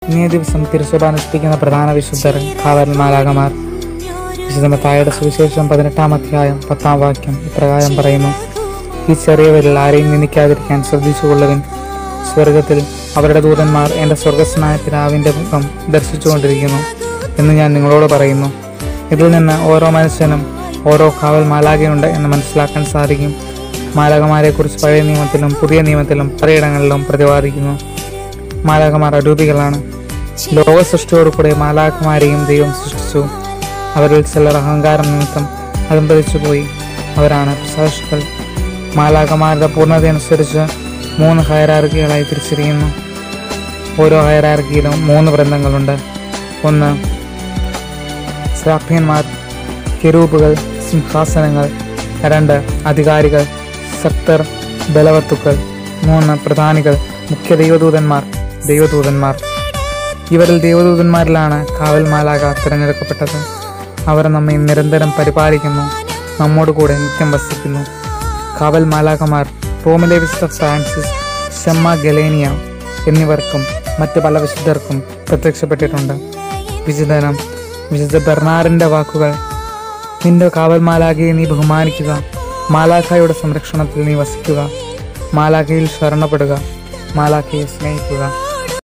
ഇന്നേ ദിവസം തിരുസഭ അനുഷ്ഠിക്കുന്ന പ്രധാന വിശുദ്ധർ കാവൽ മാലാകമാർ വിശുദ്ധ മത്തായിയുടെ സുവിശേഷം പതിനെട്ടാം അധ്യായം പത്താം വാക്യം ഇപ്രകാരം പറയുന്നു ഈ ചെറിയവരിൽ ആരെയും നിന്ദിക്കാതിരിക്കാൻ ശ്രദ്ധിച്ചുകൊള്ളുവിൻ സ്വർഗത്തിൽ അവരുടെ ദൂതന്മാർ എൻ്റെ സ്വർഗസ്നായ പിതാവിൻ്റെ മുഖം ദർശിച്ചുകൊണ്ടിരിക്കുന്നു എന്ന് ഞാൻ നിങ്ങളോട് പറയുന്നു ഇതിൽ നിന്ന് ഓരോ മനുഷ്യനും ഓരോ കാവൽ മാലാകയുണ്ട് എന്ന് മനസ്സിലാക്കാൻ സാധിക്കും മാലാകമാരെ കുറിച്ച് പഴയ നിയമത്തിലും പുതിയ നിയമത്തിലും പലയിടങ്ങളിലും പ്രതിപാദിക്കുന്നു മാലാകമാർ അരൂപികളാണ് ലോക സൃഷ്ടിയോടുകൂടെ മാലാകമാരെയും ദൈവം സൃഷ്ടിച്ചു അവരിൽ ചിലർ അഹങ്കാരം നിമിത്തം അതമ്പതിച്ചു പോയി അവരാണ് പിശാചുക്കൾ മാലാകമാരുടെ പൂർണ്ണതയനുസരിച്ച് മൂന്ന് ഹയറാർക്കികളായി തിരിച്ചിരിക്കുന്നു ഓരോ ഹയറാർക്കിയിലും മൂന്ന് വൃന്ദങ്ങളുണ്ട് ഒന്ന് ശ്രാപ്യന്മാർ കെരൂപുകൾ സിംഹാസനങ്ങൾ രണ്ട് അധികാരികൾ സക്തർ ബലവത്തുക്കൾ മൂന്ന് പ്രധാനികൾ മുഖ്യ ദൈവദൂതന്മാർ ദൈവദൂതന്മാർ ഇവരിൽ ദൈവദൂതന്മാരിലാണ് കാവൽ മാലാക തിരഞ്ഞെടുക്കപ്പെട്ടത് അവർ നമ്മെ നിരന്തരം പരിപാലിക്കുന്നു നമ്മോട് കൂടെ നിത്യം വസിക്കുന്നു കാവൽ മാലാകമാർ റോമിലെ വിശുദ്ധ ഫ്രാൻസിസ് ഷമ്മ ഗലേനിയ എന്നിവർക്കും മറ്റ് പല വിശുദ്ധർക്കും പ്രത്യക്ഷപ്പെട്ടിട്ടുണ്ട് വിശുദ്ധനം വിശുദ്ധ ബെർണാറിന്റെ വാക്കുകൾ നിന്റെ കാവൽ മാലാഖയെ നീ ബഹുമാനിക്കുക മാലാഖയുടെ സംരക്ഷണത്തിൽ നീ വസിക്കുക മാലാഖയിൽ ശരണപ്പെടുക മാലാഖയെ സ്നേഹിക്കുക